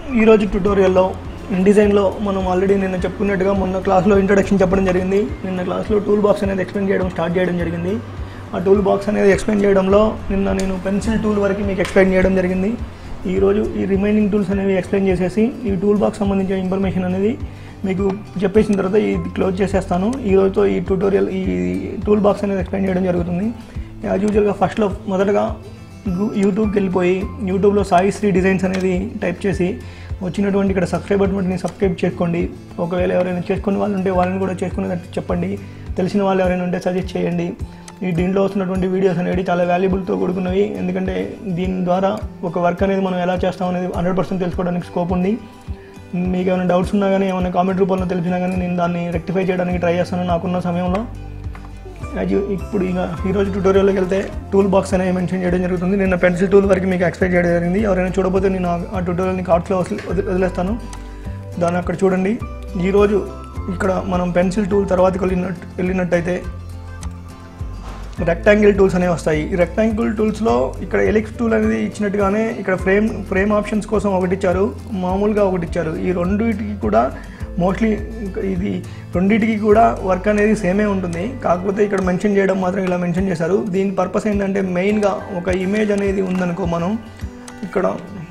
ఈరోజు ట్యుటోరియల్లో డిజైన్లో మనం ఆల్రెడీ నిన్న చెప్పుకున్నట్టుగా మొన్న క్లాస్లో ఇంట్రడక్షన్ చెప్పడం జరిగింది నిన్న క్లాస్లో టూల్ బాక్స్ అనేది ఎక్స్ప్లెయిన్ చేయడం స్టార్ట్ చేయడం జరిగింది ఆ టూల్ బాక్స్ అనేది ఎక్స్ప్లెయిన్ చేయడంలో నిన్న నేను పెన్సిల్ టూల్ వరకు మీకు ఎక్స్ప్లెయిన్ చేయడం జరిగింది ఈరోజు ఈ రిమైనింగ్ టూల్స్ అనేవి ఎక్స్ప్లెయిన్ చేసేసి ఈ టూల్ బాక్స్ సంబంధించిన ఇన్ఫర్మేషన్ అనేది మీకు చెప్పేసిన తర్వాత ఇది క్లోజ్ చేసేస్తాను ఈ రోజుతో ఈ ట్యూటోరియల్ ఈ టూల్ బాక్స్ అనేది ఎక్స్ప్లెయిన్ చేయడం జరుగుతుంది యాజ్ యూజువల్గా ఫస్ట్లో మొదటగా గు- యూట్యూబ్కి వెళ్ళిపోయి యూట్యూబ్లో సాయి శ్రీ డిజైన్స్ అనేది టైప్ చేసి వచ్చినటువంటి ఇక్కడ సబ్స్క్రైబ్ బటన్ని సబ్స్క్రైబ్ చేసుకోండి ఒకవేళ ఎవరైనా చేసుకునే వాళ్ళు ఉంటే వాళ్ళని కూడా చేసుకునేటట్టు చెప్పండి తెలిసిన వాళ్ళు ఎవరైనా ఉంటే సజెస్ట్ చేయండి ఈ దీంట్లో వస్తున్నటువంటి వీడియోస్ అనేవి చాలా వాల్యుబుల్తో కూడుకున్నవి ఎందుకంటే దీని ద్వారా ఒక వర్క్ అనేది మనం ఎలా చేస్తాం అనేది హండ్రెడ్ పర్సెంట్ తెలుసుకోవడానికి స్కోప్ ఉంది మీకు ఏమైనా డౌట్స్ ఉన్నా కానీ ఏమైనా కామెంట్ రూపంలో తెలిసినా కానీ నేను దాన్ని రెక్టిఫై చేయడానికి ట్రై చేస్తాను నాకున్న సమయంలో యాజ్ యూ- ఇప్పుడు ఇక ఈరోజు ట్యూటోరియల్లోకి వెళ్తే టూల్ బాక్స్ అనేది మెన్షన్ చేయడం జరుగుతుంది నిన్న పెన్సిల్ టూల్ వరకు మీకు ఎక్స్ప్లెయిన్ చేయడం జరిగింది ఎవరైనా చూడకపోతే నేను ఆ- ఆ ట్యూటోరియల్ని కార్డ్స్లో వదిలి- వదిలి- వదిలేస్తాను దాన్ని అక్కడ చూడండి ఈరోజు ఇక్కడ మనం పెన్సిల్ టూల్ తర్వాతకి వెళ్ళినట్టు వెళ్ళినట్టయితే రెక్టాంగిల్ టూల్స్ అనేవి వస్తాయి ఈ రెక్టాంగిల్ టూల్స్లో ఇక్కడ ఎలిక్స్ టూల్ అనేది ఇచ్చినట్టుగానే ఇక్కడ ఫ్రేమ్ ఫ్రేమ్ ఆప్షన్స్ కోసం ఒకటి ఇచ్చారు మామూలుగా ఒకటి ఇచ్చారు ఈ రెండింటికి కూడా మోస్ట్లీ ఇది రెండింటికి కూడా వర్క్ అనేది సేమే ఉంటుంది కాకపోతే ఇక్కడ మెన్షన్ చేయడం మాత్రం ఇలా మెన్షన్ చేశారు దీని పర్పస్ ఏంటంటే మెయిన్గా ఒక ఇమేజ్ అనేది ఉందనుకో మనం ఇక్కడ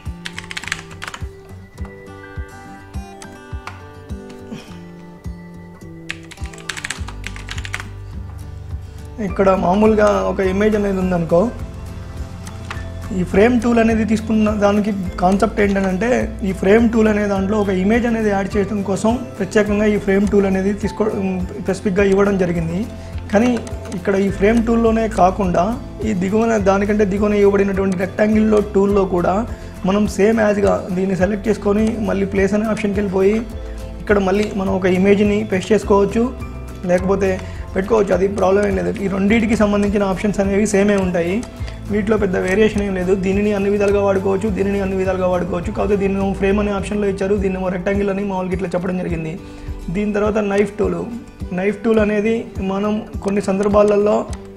ఇక్కడ మామూలుగా ఒక ఇమేజ్ అనేది ఉందనుకో ఈ ఫ్రేమ్ టూల్ అనేది తీసుకున్న దానికి కాన్సెప్ట్ ఏంటంటే ఈ ఫ్రేమ్ టూల్ అనే దాంట్లో ఒక ఇమేజ్ అనేది యాడ్ చేయడం కోసం ప్రత్యేకంగా ఈ ఫ్రేమ్ టూల్ అనేది తీసుకో స్పెసిఫిక్గా ఇవ్వడం జరిగింది కానీ ఇక్కడ ఈ ఫ్రేమ్ టూల్లోనే కాకుండా ఈ దిగువన దానికంటే దిగువన ఇవ్వబడినటువంటి రెక్టాంగిల్లో టూల్లో కూడా మనం సేమ్ యాజ్గా దీన్ని సెలెక్ట్ చేసుకొని మళ్ళీ ప్లేస్ అనే ఆప్షన్కి వెళ్ళిపోయి ఇక్కడ మళ్ళీ మనం ఒక ఇమేజ్ని పేస్ట్ చేసుకోవచ్చు లేకపోతే పెట్టుకోవచ్చు అది ప్రాబ్లం ఏం లేదు ఈ రెండింటికి సంబంధించిన ఆప్షన్స్ అనేవి సేమే ఉంటాయి వీటిలో పెద్ద వేరియేషన్ ఏం లేదు దీనిని అన్ని విధాలుగా వాడుకోవచ్చు దీనిని అన్ని విధాలుగా వాడుకోవచ్చు కాకపోతే దీన్ని ఫ్రేమ్ అనే ఆప్షన్లో ఇచ్చారు దీన్ని రెక్టాంగిల్ అని మామూలుగా ఇట్లా చెప్పడం జరిగింది దీని తర్వాత నైఫ్ టూల్ నైఫ్ టూల్ అనేది మనం కొన్ని సందర్భాలలో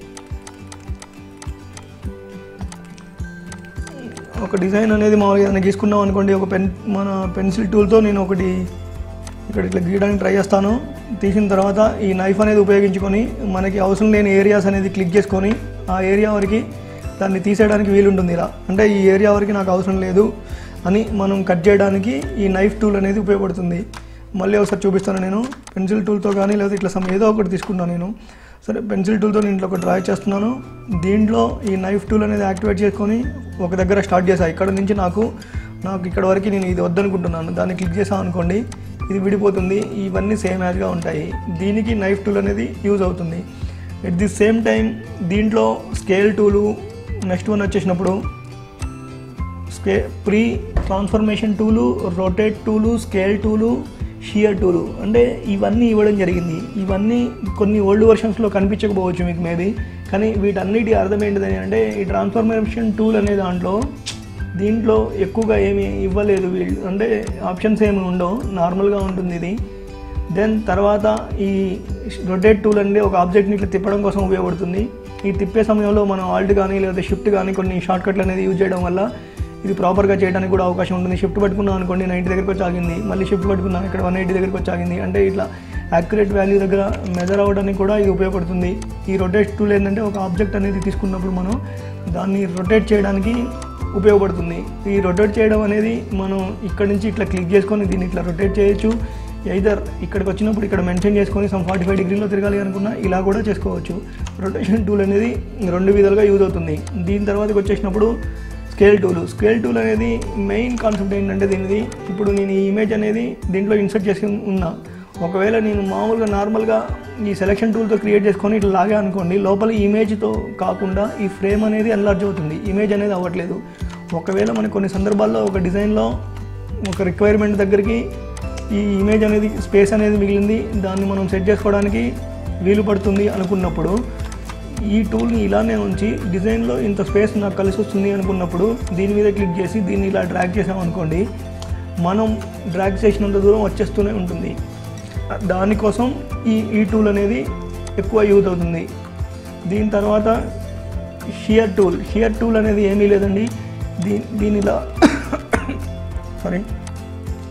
ఒక డిజైన్ అనేది మామూలుగా ఏదైనా గీసుకున్నాం అనుకోండి ఒక పెన్ మన పెన్సిల్ టూల్తో నేను ఒకటి ఇక్కడ ఇట్లా గీయడానికి ట్రై చేస్తాను తీసిన తర్వాత ఈ నైఫ్ అనేది ఉపయోగించుకొని మనకి అవసరం లేని ఏరియాస్ అనేది క్లిక్ చేసుకొని ఆ ఏరియా వరకు దాన్ని తీసేయడానికి వీలుంటుంది ఇలా అంటే ఈ ఏరియా వరకు నాకు అవసరం లేదు అని మనం కట్ చేయడానికి ఈ నైఫ్ టూల్ అనేది ఉపయోగపడుతుంది మళ్ళీ ఒకసారి చూపిస్తాను నేను పెన్సిల్ టూల్తో కానీ లేదా ఇట్లా సమ్ ఏదో ఒకటి తీసుకున్నాను నేను సరే పెన్సిల్ టూల్తో నేను ఇట్లా ఒక డ్రా చేస్తున్నాను దీంట్లో ఈ నైఫ్ టూల్ అనేది యాక్టివేట్ చేసుకొని ఒక దగ్గర స్టార్ట్ చేసా ఇక్కడ నుంచి నాకు నాకు ఇక్కడ వరకు నేను ఇది వద్దనుకుంటున్నాను దాన్ని క్లిక్ చేసాం అనుకోండి ఇది విడిపోతుంది ఇవన్నీ సేమ్ యాజ్గా ఉంటాయి దీనికి నైఫ్ టూల్ అనేది యూజ్ అవుతుంది ఎట్ ది సేమ్ టైం దీంట్లో స్కేల్ టూలు నెక్స్ట్ వన్ వచ్చేసినప్పుడు స్కే free transformation tool rotate tool scale tool shear tool అంటే ఇవన్నీ ఇవ్వడం జరిగింది ఇవన్నీ కొన్ని ఓల్డ్ వర్షన్స్లో కనిపించకపోవచ్చు మీకు మేబీ కానీ వీటన్నిటి అర్థం ఏంటిదని అంటే ఈ ట్రాన్స్ఫర్మేషన్ టూల్ అనే దాంట్లో దీంట్లో ఎక్కువగా ఏమి ఇవ్వలేదు వీళ్ళు అంటే ఆప్షన్స్ ఏమి ఉండవు నార్మల్గా ఉంటుంది ఇది దెన్ తర్వాత ఈ రొటేట్ టూల్ అనేది ఒక ఆబ్జెక్ట్ని ఇట్లా తిప్పడం కోసం ఉపయోగపడుతుంది ఈ తిప్పే సమయంలో మనం ఆల్ట్ కానీ లేదా షిఫ్ట్ కానీ కొన్ని షార్ట్ కట్లు అనేది యూజ్ చేయడం వల్ల ఇది ప్రాపర్గా చేయడానికి కూడా అవకాశం ఉంటుంది షిఫ్ట్ పట్టుకున్నాం అనుకోండి నైంటీ దగ్గరికి వచ్చి ఆగింది మళ్ళీ షిఫ్ట్ పట్టుకున్నాం ఇక్కడ వన్ ఎయిటీ దగ్గరికి వచ్చి ఆగింది అంటే ఇట్లా యాక్యురేట్ వాల్యూ దగ్గర మెజర్ అవ్వడానికి కూడా ఇది ఉపయోగపడుతుంది ఈ రొటేట్ టూల్ ఏంటంటే ఒక ఆబ్జెక్ట్ అనేది తీసుకున్నప్పుడు మనం దాన్ని రొటేట్ చేయడానికి ఉపయోగపడుతుంది ఈ రొటేట్ చేయడం అనేది మనం ఇక్కడ నుంచి ఇట్లా క్లిక్ చేసుకొని దీన్ని ఇట్లా రొటేట్ చేయొచ్చు ఎయిదర్ ఇక్కడికి వచ్చినప్పుడు ఇక్కడ మెన్షన్ చేసుకొని సమ్ ఫార్టీ ఫైవ్ డిగ్రీలో తిరగాలి అనుకున్నా ఇలా కూడా చేసుకోవచ్చు రొటేషన్ టూల్ అనేది రెండు విధాలుగా యూజ్ అవుతుంది దీని తర్వాతకి వచ్చేసినప్పుడు స్కేల్ టూల్ స్కేల్ టూల్ అనేది మెయిన్ కాన్సెప్ట్ ఏంటంటే దీనిది ఇప్పుడు నేను ఈ ఇమేజ్ అనేది దీంట్లో ఇన్సర్ట్ చేసి ఉన్నా ఒకవేళ నేను మామూలుగా నార్మల్గా ఈ సెలెక్షన్ టూల్తో క్రియేట్ చేసుకొని ఇట్లా లాగా అనుకోండి లోపల ఈ ఇమేజ్తో కాకుండా ఈ ఫ్రేమ్ అనేది ఎన్లార్జ్ అవుతుంది ఇమేజ్ అనేది అవ్వట్లేదు ఒకవేళ మనకి కొన్ని సందర్భాల్లో ఒక డిజైన్లో ఒక రిక్వైర్మెంట్ దగ్గరికి ఈ ఇమేజ్ అనేది స్పేస్ అనేది మిగిలింది దాన్ని మనం సెట్ చేసుకోవడానికి వీలు పడుతుంది అనుకున్నప్పుడు ఈ టూల్ని ఇలానే ఉంచి డిజైన్లో ఇంత స్పేస్ నాకు కలిసి వస్తుంది అనుకున్నప్పుడు దీని మీద క్లిక్ చేసి దీన్ని ఇలా డ్రాగ్ చేసామనుకోండి మనం డ్రాగ్ చేసినంత దూరం వచ్చేస్తూనే ఉంటుంది దానికోసం ఈ ఈ టూల్ అనేది ఎక్కువ యూజ్ అవుతుంది దీని తర్వాత షియర్ టూల్ షియర్ టూల్ అనేది ఏమీ లేదండి దీ దీనిలా సారీ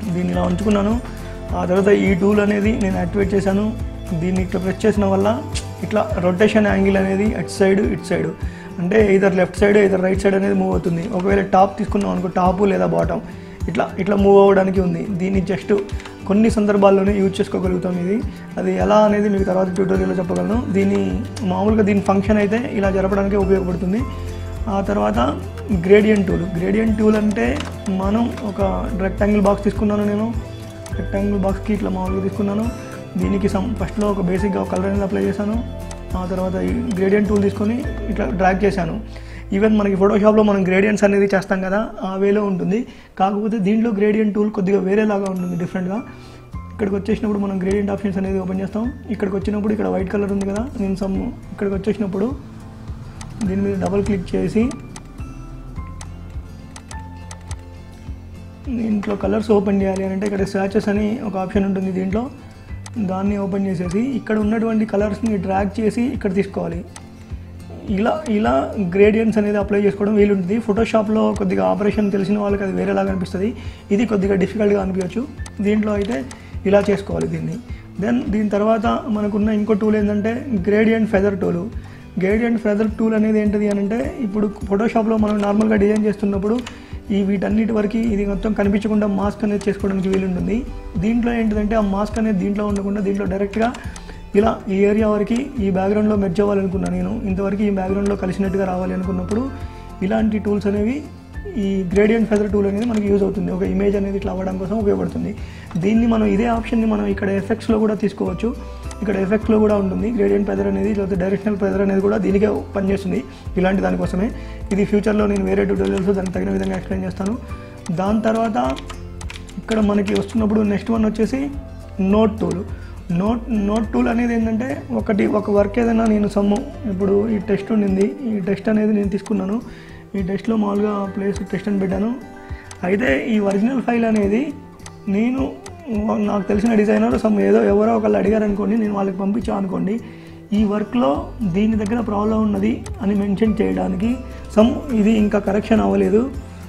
దీన్ని ఇలా ఉంచుకున్నాను ఆ తర్వాత ఈ టూల్ అనేది నేను యాక్టివేట్ చేశాను దీన్ని ఇట్లా ప్రెస్ చేసిన వల్ల ఇట్లా రొటేషన్ యాంగిల్ అనేది అటు సైడ్ ఇటు సైడ్ అంటే ఇదర్ లెఫ్ట్ సైడ్ ఇదర్ రైట్ సైడ్ అనేది మూవ్ అవుతుంది ఒకవేళ టాప్ తీసుకున్నాం అనుకో టాపు లేదా బాటమ్ ఇట్లా ఇట్లా మూవ్ అవ్వడానికి ఉంది దీన్ని జస్ట్ కొన్ని సందర్భాల్లోనే యూజ్ చేసుకోగలుగుతాం ఇది అది ఎలా అనేది మీకు తర్వాత ట్యూటోరియల్లో చెప్పగలను దీన్ని మామూలుగా దీని ఫంక్షన్ అయితే ఇలా జరపడానికి ఉపయోగపడుతుంది ఆ తర్వాత గ్రేడియంట్ టూల్ గ్రేడియంట్ టూల్ అంటే మనం ఒక రెక్టాంగిల్ బాక్స్ తీసుకున్నాను నేను రెక్టాంగిల్ బాక్స్కి ఇట్లా మామూలుగా తీసుకున్నాను దీనికి సమ్ ఫస్ట్లో ఒక బేసిక్గా ఒక కలర్ అనేది అప్లై చేశాను ఆ తర్వాత ఈ గ్రేడియంట్ టూల్ తీసుకొని ఇట్లా డ్రాగ్ చేశాను ఈవెన్ మనకి ఫోటోషాప్లో మనం గ్రేడియంట్స్ అనేది చేస్తాం కదా ఆ వేలో ఉంటుంది కాకపోతే దీంట్లో గ్రేడియంట్ టూల్ కొద్దిగా వేరేలాగా ఉంటుంది డిఫరెంట్గా ఇక్కడికి వచ్చేసినప్పుడు మనం గ్రేడియంట్ ఆప్షన్స్ అనేది ఓపెన్ చేస్తాం ఇక్కడికి వచ్చినప్పుడు ఇక్కడ వైట్ కలర్ ఉంది కదా నేను సమ్ ఇక్కడికి వచ్చేసినప్పుడు దీని మీద డబుల్ క్లిక్ చేసి దీంట్లో కలర్స్ ఓపెన్ చేయాలి అని అంటే ఇక్కడ స్వాచెస్ అని ఒక ఆప్షన్ ఉంటుంది దీంట్లో దాన్ని ఓపెన్ చేసేసి ఇక్కడ ఉన్నటువంటి కలర్స్ని డ్రాగ్ చేసి ఇక్కడ తీసుకోవాలి ఇలా ఇలా గ్రేడియంట్స్ అనేది అప్లై చేసుకోవడం వీలుంటుంది ఫోటోషాప్లో కొద్దిగా ఆపరేషన్ తెలిసిన వాళ్ళకి అది వేరేలాగా అనిపిస్తుంది ఇది కొద్దిగా డిఫికల్ట్గా అనిపించవచ్చు దీంట్లో అయితే ఇలా చేసుకోవాలి దీన్ని దెన్ దీని తర్వాత మనకున్న ఇంకో టూల్ ఏంటంటే gradient feather tool gradient feather tool అనేది ఏంటిది అని అంటే ఇప్పుడు ఫోటోషాప్లో మనం నార్మల్గా డిజైన్ చేస్తున్నప్పుడు ఈ వీటన్నిటి వరకు ఇది మొత్తం కనిపించకుండా మాస్క్ అనేది చేసుకోవడానికి వీలుంటుంది దీంట్లో ఏంటిదంటే ఆ మాస్క్ అనేది దీంట్లో ఉండకుండా దీంట్లో డైరెక్ట్గా ఇలా ఈ ఏరియా వరకు ఈ బ్యాక్గ్రౌండ్లో మెర్జ్ అవ్వాలనుకున్నాను నేను ఇంతవరకు ఈ బ్యాక్గ్రౌండ్లో కలిసినట్టుగా రావాలి అనుకున్నప్పుడు ఇలాంటి టూల్స్ అనేవి ఈ గ్రేడియంట్ ఫెదర్ టూల్ అనేది మనకి యూజ్ అవుతుంది ఒక ఇమేజ్ అనేది ఇట్లా అవ్వడం కోసం ఉపయోగపడుతుంది దీన్ని మనం ఇదే ఆప్షన్ని మనం ఇక్కడ ఎఫెక్ట్స్లో కూడా తీసుకోవచ్చు ఇక్కడ ఎఫెక్ట్స్లో కూడా ఉంటుంది గ్రేడియంట్ ఫెదర్ అనేది లేకపోతే డైరెక్షనల్ ఫెదర్ అనేది కూడా దీనికే పనిచేస్తుంది ఇలాంటి దానికోసమే ఇది ఫ్యూచర్లో నేను వేరే ట్యూటోరియల్స్ దానికి తగిన విధంగా ఎక్స్ప్లెయిన్ చేస్తాను దాని తర్వాత ఇక్కడ మనకి వస్తున్నప్పుడు నెక్స్ట్ వన్ వచ్చేసి note tool note note tool అనేది ఏంటంటే ఒకటి ఒక వర్క్ ఏదైనా నేను సమ్ము ఇప్పుడు ఈ టెస్ట్ ఉండింది ఈ టెస్ట్ అనేది నేను తీసుకున్నాను ఈ టెస్ట్లో మామూలుగా ప్లేస్ టెస్ట్ అని పెట్టాను అయితే ఈ ఒరిజినల్ ఫైల్ అనేది నేను నాకు తెలిసిన డిజైనర్ సమ్ ఏదో ఎవరో ఒకళ్ళు అడిగారు అనుకోండి నేను వాళ్ళకి పంపించాను అనుకోండి ఈ వర్క్లో దీని దగ్గర ప్రాబ్లం ఉన్నది అని మెన్షన్ చేయడానికి సమ్ ఇది ఇంకా కరెక్షన్ అవ్వలేదు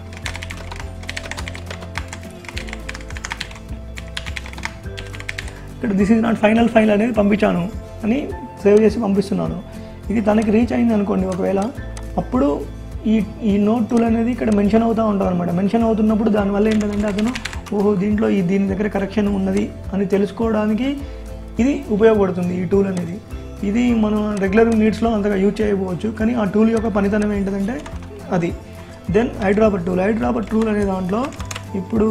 ఇక్కడ this is not final file అనేది పంపించాను అని సేవ్ చేసి పంపిస్తున్నాను ఇది తనకి రీచ్ అయింది అనుకోండి ఒకవేళ అప్పుడు ఈ ఈ నోట్ టూల్ అనేది ఇక్కడ మెన్షన్ అవుతూ ఉంటుంది అనమాట మెన్షన్ అవుతున్నప్పుడు దానివల్ల ఏంటంటే అతను ఓహో దీంట్లో ఈ దీని దగ్గర కరెక్షన్ ఉన్నది అని తెలుసుకోవడానికి ఇది ఉపయోగపడుతుంది ఈ టూల్ అనేది ఇది మనం రెగ్యులర్ నీడ్స్లో అంతగా యూజ్ చేయకపోవచ్చు కానీ ఆ టూల్ యొక్క పనితనం ఏంటంటే అది then eyedropper tool eyedropper tool అనే దాంట్లో ఇప్పుడు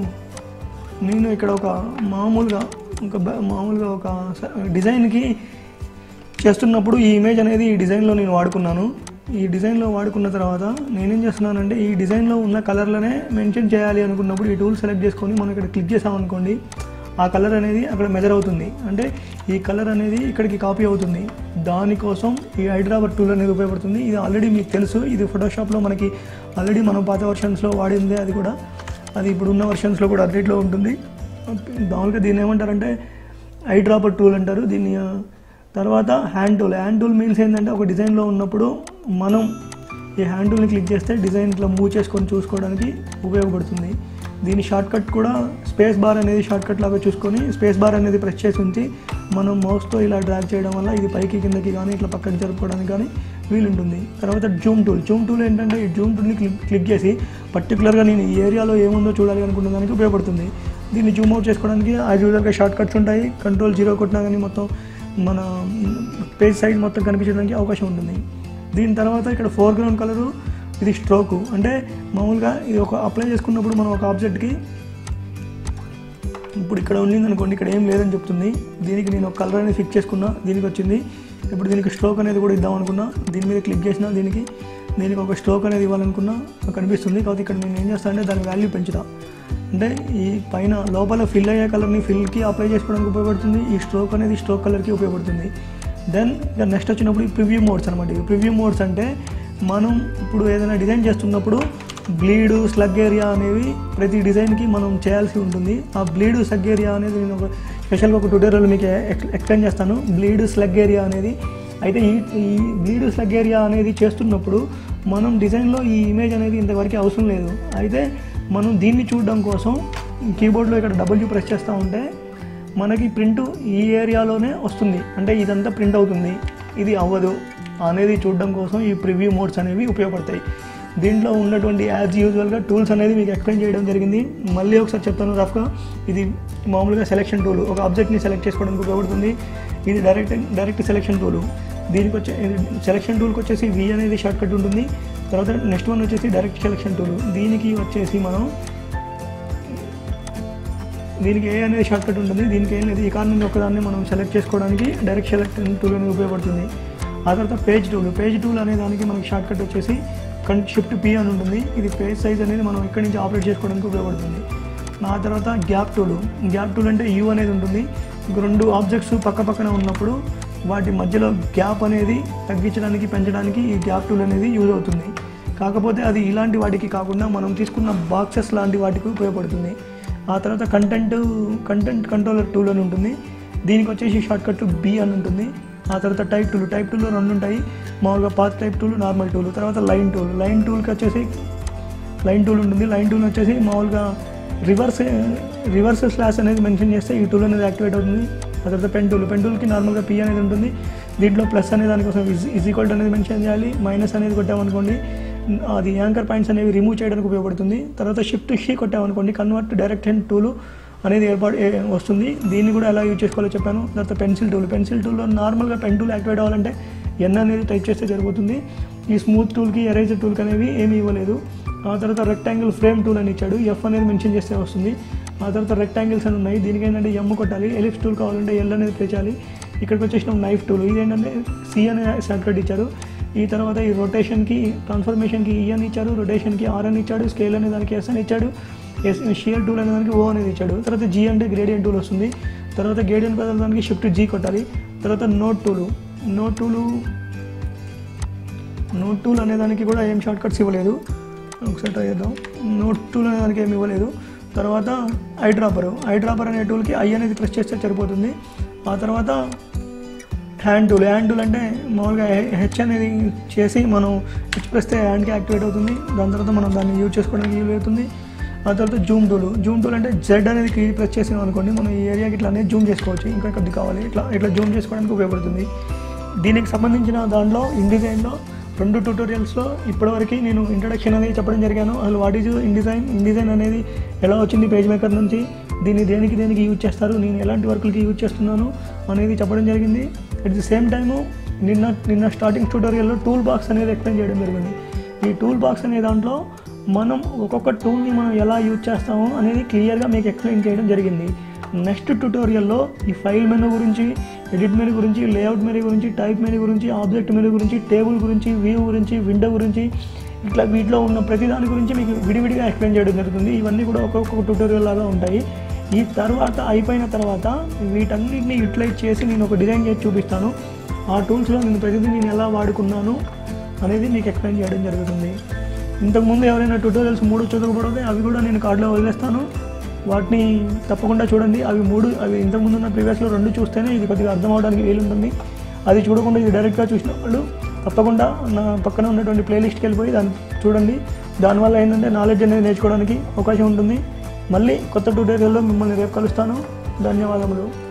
నేను ఇక్కడ ఒక మామూలుగా ఒక బ- మామూలుగా ఒక స- డిజైన్కి చేస్తున్నప్పుడు ఈ ఇమేజ్ అనేది ఈ డిజైన్లో నేను వాడుకున్నాను ఈ డిజైన్లో వాడుకున్న తర్వాత నేనేం చేస్తున్నానంటే ఈ డిజైన్లో ఉన్న కలర్లనే మెన్షన్ చేయాలి అనుకున్నప్పుడు ఈ టూల్ సెలెక్ట్ చేసుకొని మనం ఇక్కడ క్లిక్ చేసామనుకోండి ఆ కలర్ అనేది అక్కడ మెజర్ అవుతుంది అంటే ఈ కలర్ అనేది ఇక్కడికి కాపీ అవుతుంది దానికోసం ఈ హైడ్రాబర్ టూల్ అనేది ఉపయోగపడుతుంది ఇది ఆల్రెడీ మీకు తెలుసు ఇది ఫోటోషాప్లో మనకి ఆల్రెడీ మనం పాత వర్షన్స్లో వాడిందే అది కూడా అది ఇప్పుడు ఉన్న వర్షన్స్లో కూడా అప్డేట్లో ఉంటుంది మామూలుగా దీన్ని ఏమంటారంటే ఐ డ్రాపర్ టూల్ అంటారు దీన్ని ఆ, తర్వాత hand tool hand tool means ఏంటంటే ఒక డిజైన్లో ఉన్నప్పుడు మనం ఈ హ్యాండ్ టూల్ని క్లిక్ చేస్తే డిజైన్ ఇట్లా మూవ్ చేసుకొని చూసుకోవడానికి ఉపయోగపడుతుంది దీని షార్ట్ కట్ కూడా స్పేస్ బార్ అనేది షార్ట్ కట్ లాగా చూసుకొని స్పేస్ బార్ అనేది ప్రెస్ చేసి ఉంచి మనం మౌస్తో ఇలా డ్రాగ్ చేయడం వల్ల ఇది పైకి కిందకి కానీ ఇట్లా పక్కకి జరుపుకోవడానికి కానీ వీలుంటుంది తర్వాత జూమ్ టూల్ జూమ్ టూల్ ఏంటంటే ఈ జూమ్ టూల్ని క్లిక్ క్లిక్ చేసి పర్టికులర్గా నేను ఈ ఏరియాలో ఏముందో చూడాలి అనుకున్న దానికి ఉపయోగపడుతుంది దీన్ని జూమ్ అవుట్ చేసుకోవడానికి యాజ్ యూజువల్గా షార్ట్ కట్స్ ఉంటాయి కంట్రోల్ జీరో కొట్టినా కానీ మొత్తం మన పేజ్ సైడ్ మొత్తం కనిపించడానికి అవకాశం ఉంటుంది దీని తర్వాత ఇక్కడ ఫోర్గ్రౌండ్ కలరు ఇది స్ట్రోకు అంటే మామూలుగా ఇది ఒక అప్లై చేసుకున్నప్పుడు మనం ఒక ఆబ్జెక్ట్కి ఇప్పుడు ఇక్కడ ఉండింది అనుకోండి ఇక్కడ ఏం లేదని చెప్తుంది దీనికి నేను ఒక కలర్ అనేది ఫిక్స్ చేసుకున్నా దీనికి వచ్చింది ఇప్పుడు దీనికి స్ట్రోక్ అనేది కూడా ఇద్దాం అనుకున్నా దీని మీద క్లిక్ చేసిన దీనికి దీనికి ఒక స్ట్రోక్ అనేది ఇవ్వాలనుకున్నా నాకు కనిపిస్తుంది కాబట్టి ఇక్కడ నేను ఏం చేస్తానంటే దాని వాల్యూ పెంచుతా అంటే ఈ పైన లోపల ఫిల్ అయ్యే కలర్ని ఫిల్కి అప్లై చేసుకోవడానికి ఉపయోగపడుతుంది ఈ స్ట్రోక్ అనేది స్ట్రోక్ కలర్కి ఉపయోగపడుతుంది దెన్ ఇక నెక్స్ట్ వచ్చినప్పుడు ఈ ప్రివ్యూ మోడ్స్ అనమాట ఈ ప్రివ్యూ మోడ్స్ అంటే మనం ఇప్పుడు ఏదైనా డిజైన్ చేస్తున్నప్పుడు బ్లీడు స్లగ్ ఏరియా అనేవి ప్రతి డిజైన్కి మనం చేయాల్సి ఉంటుంది ఆ బ్లీడు స్లగ్ ఏరియా అనేది నేను ఒక స్పెషల్గా ఒక ట్యూటోరియల్ మీకు ఎక్స్- ఎక్స్ప్లెయిన్ చేస్తాను బ్లీడు స్లగ్ ఏరియా అనేది అయితే ఈ ఈ బ్లీడు స్లగ్ ఏరియా అనేది చేస్తున్నప్పుడు మనం డిజైన్లో ఈ ఇమేజ్ అనేది ఇంతవరకు అవసరం లేదు అయితే మనం దీన్ని చూడడం కోసం కీబోర్డ్లో ఇక్కడ డబ్ల్యూ ప్రెస్ చేస్తూ ఉంటే మనకి ప్రింట్ ఈ ఏరియాలోనే వస్తుంది అంటే ఇదంతా ప్రింట్ అవుతుంది ఇది అవ్వదు అనేది చూడడం కోసం ఈ ప్రివ్యూ మోడ్స్ అనేవి ఉపయోగపడతాయి దీంట్లో ఉన్నటువంటి యాజ్ యూజువల్గా టూల్స్ అనేది మీకు ఎక్స్ప్లెయిన్ చేయడం జరిగింది మళ్ళీ ఒకసారి చెప్తాను రఫ్గా ఇది మామూలుగా సెలెక్షన్ టూల్ ఒక ఆబ్జెక్ట్ని సెలెక్ట్ చేసుకోవడానికి ఉపయోగపడుతుంది ఇది డైరెక్ట్ డైరెక్ట్ సెలెక్షన్ టూల్ దీనికి వచ్చే సెలెక్షన్ టూల్కి వచ్చేసి వి అనేది షార్ట్ కట్ ఉంటుంది తర్వాత నెక్స్ట్ వన్ వచ్చేసి డైరెక్ట్ సెలెక్షన్ టూల్ దీనికి వచ్చేసి మనం దీనికి ఏ అనేది షార్ట్ కట్ ఉంటుంది దీనికి ఏం లేదు ఈ కార్ నుండి ఒకదాన్ని మనం సెలెక్ట్ చేసుకోవడానికి డైరెక్ట్ సెలెక్ట్ టూల్ అనేది ఉపయోగపడుతుంది ఆ తర్వాత పేజ్ టూల్ పేజ్ టూల్ అనే దానికి మనకి షార్ట్ కట్ వచ్చేసి కన్ షిఫ్ట్ పి అని ఉంటుంది ఇది పేజ్ సైజ్ అనేది మనం ఇక్కడి నుంచి ఆపరేట్ చేసుకోవడానికి ఉపయోగపడుతుంది ఆ తర్వాత గ్యాప్ టూల్ గ్యాప్ టూల్ అంటే యూ అనేది ఉంటుంది ఇంక రెండు ఆబ్జెక్ట్స్ పక్క పక్కన ఉన్నప్పుడు వాటి మధ్యలో గ్యాప్ అనేది తగ్గించడానికి పెంచడానికి ఈ గ్యాప్ టూల్ అనేది యూజ్ అవుతుంది కాకపోతే అది ఇలాంటి వాటికి కాకుండా మనం తీసుకున్న బాక్సెస్ లాంటి వాటికి ఉపయోగపడుతుంది ఆ తర్వాత కంటెంట్ కంటెంట్ కంట్రోలర్ టూల్ అని ఉంటుంది దీనికి వచ్చేసి షార్ట్ కట్ బి అని ఉంటుంది ఆ తర్వాత టైప్ టూల్ టైప్ టూల్లో రెండు ఉంటాయి మామూలుగా path type tool normal tool తర్వాత లైన్ టూల్ లైన్ టూల్కి వచ్చేసి లైన్ టూల్ ఉంటుంది లైన్ టూల్ వచ్చేసి మామూలుగా రివర్స్ రివర్స్ స్లాష్ అనేది మెన్షన్ చేస్తే ఈ టూల్ అనేది యాక్టివేట్ అవుతుంది ఆ తర్వాత పెన్ టూల్ పెన్ టూల్కి నార్మల్గా పి అనేది ఉంటుంది దీంట్లో ప్లస్ అనే దానికోసం ఇజ్ ఈక్వల్ అనేది మెన్షన్ చేయాలి మైనస్ అనేది కొట్టామనుకోండి అది యాంకర్ పాయింట్స్ అనేవి రిమూవ్ చేయడానికి ఉపయోగపడుతుంది తర్వాత షిఫ్ట్ షీ కొట్టామనుకోండి కన్వర్ట్ డైరెక్ట్ హ్యాండ్ టూల్ అనేది ఏర్పాటు ఏ- వస్తుంది దీన్ని కూడా ఎలా యూజ్ చేసుకోవాలో చెప్పాను తర్వాత పెన్సిల్ టూల్ పెన్సిల్ టూల్లో నార్మల్గా పెన్ టూల్ యాక్టివేట్ అవ్వాలంటే ఎన్ అనేది టైప్ చేస్తే సరిపోతుంది ఈ స్మూత్ టూల్కి ఎరేజర్ టూల్కి అనేవి ఏమీ ఇవ్వలేదు ఆ తర్వాత రెక్టాంగిల్ ఫ్రేమ్ టూల్ అని ఇచ్చాడు ఎఫ్ అనేది మెన్షన్ చేస్తే వస్తుంది ఆ తర్వాత రెక్టాంగిల్స్ అని ఉన్నాయి దీనికి ఏంటంటే ఎమ్ కొట్టాలి ఎలిప్స్ టూల్ కావాలంటే ఎల్ అనేది ప్లే చేయాలి ఇక్కడికి వచ్చేసిన నైఫ్ టూల్ ఇది ఏంటంటే సి అనే షార్ట్ కట్ ఇచ్చారు ఈ తర్వాత ఈ రొటేషన్కి ట్రాన్స్ఫర్మేషన్కి ఈ అని ఇచ్చారు రొటేషన్కి ఆర్ అని ఇచ్చాడు స్కేల్ అనే దానికి ఎస్ అని ఇచ్చాడు ఎస్ షియర్ టూల్ అనే దానికి ఓ అనేది ఇచ్చాడు తర్వాత జీ అంటే గ్రేడియంట్ టూల్ వస్తుంది తర్వాత గ్రేడియంట్ దానికి షిఫ్ట్ జీ కొట్టాలి తర్వాత note tool note tool note tool అనే దానికి కూడా ఏం షార్ట్ కట్స్ ఇవ్వలేదు ఒకసారి ట్రై చేద్దాం నోట్ టూల్ అనే దానికి ఏమి ఇవ్వలేదు తర్వాత ఐ డ్రాపర్ ఐ డ్రాపర్ అనే టూల్కి ఐ అనేది ప్రెస్ చేస్తే సరిపోతుంది ఆ తర్వాత హ్యాండ్ టూల్ హ్యాండ్ టూల్ అంటే మామూలుగా హెచ్ అనేది చేసి మనం హెచ్ ప్రెస్తే హ్యాండ్కి యాక్టివేట్ అవుతుంది దాని తర్వాత మనం దాన్ని యూజ్ చేసుకోవడానికి యూజ్ అవుతుంది ఆ తర్వాత జూమ్ టూల్ జూమ్ టూల్ అంటే జెడ్ అనేది కీ ప్రెస్ చేసాం అనుకోండి మనం ఈ ఏరియాకి ఇట్లా అనేది జూమ్ చేసుకోవచ్చు ఇంకా కొద్ది కావాలి ఇట్లా ఇట్లా జూమ్ చేసుకోవడానికి ఉపయోగపడుతుంది దీనికి సంబంధించిన దాంట్లో ఇన్డిజైన్లో రెండు ట్యూటోరియల్స్లో ఇప్పటివరకు నేను ఇంట్రడక్షన్ అనేది చెప్పడం జరిగాను అసలు వాట్ ఈజ్ ఇన్డిజైన్ ఇన్డిజైన్ అనేది ఎలా వచ్చింది పేజ్ మేకర్ నుంచి దీన్ని దేనికి దేనికి యూజ్ చేస్తారు నేను ఎలాంటి వర్కులకి యూజ్ చేస్తున్నాను అనేది చెప్పడం జరిగింది అట్ ది సేమ్ టైము నిన్న నిన్న స్టార్టింగ్ ట్యూటోరియల్లో టూల్ బాక్స్ అనేది ఎక్స్ప్లెయిన్ చేయడం జరిగింది ఈ టూల్ బాక్స్ అనే దాంట్లో మనం ఒక్కొక్క టూల్ని మనం ఎలా యూజ్ చేస్తామో అనేది క్లియర్గా మీకు ఎక్స్ప్లెయిన్ చేయడం జరిగింది నెక్స్ట్ ట్యూటోరియల్లో ఈ ఫైల్ మెనూ గురించి ఎడిట్ మెనూ గురించి లేఅవుట్ మెనూ గురించి టైప్ మెనూ గురించి ఆబ్జెక్ట్ మెనూ గురించి టేబుల్ గురించి వ్యూ గురించి విండో గురించి ఇట్లా వీటిలో ఉన్న ప్రతి దాని గురించి మీకు విడివిడిగా ఎక్స్ప్లెయిన్ చేయడం జరుగుతుంది ఇవన్నీ కూడా ఒక్కొక్క ట్యూటోరియల్ లాగా ఉంటాయి ఈ తర్వాత అయిపోయిన తర్వాత వీటన్నిటిని యూటిలైజ్ చేసి నేను ఒక డిజైన్ చేసి చూపిస్తాను ఆ టూల్స్లో నేను ప్రతిదీ నేను ఎలా వాడుకున్నాను అనేది మీకు ఎక్స్ప్లెయిన్ చేయడం జరుగుతుంది ఇంతకుముందు ఎవరైనా ట్యూటోరియల్స్ మూడు చూడకపోతే అవి కూడా నేను కార్డులో వదిలేస్తాను వాటిని తప్పకుండా చూడండి అవి మూడు అవి ఇంతకుముందు ఉన్న ప్రీవియస్లో రెండు చూస్తేనే ఇది కొద్దిగా అర్థం అవడానికి వీలుంటుంది అది చూడకుండా ఇది డైరెక్ట్గా చూసిన వాళ్ళు తప్పకుండా నా పక్కన ఉన్నటువంటి ప్లేలిస్ట్కి వెళ్ళిపోయి దాన్ని చూడండి దానివల్ల ఏంటంటే నాలెడ్జ్ అనేది నేర్చుకోవడానికి అవకాశం ఉంటుంది మళ్ళీ కొత్త ట్యూటోరియల్లో మిమ్మల్ని రేపు కలుస్తాను ధన్యవాదములు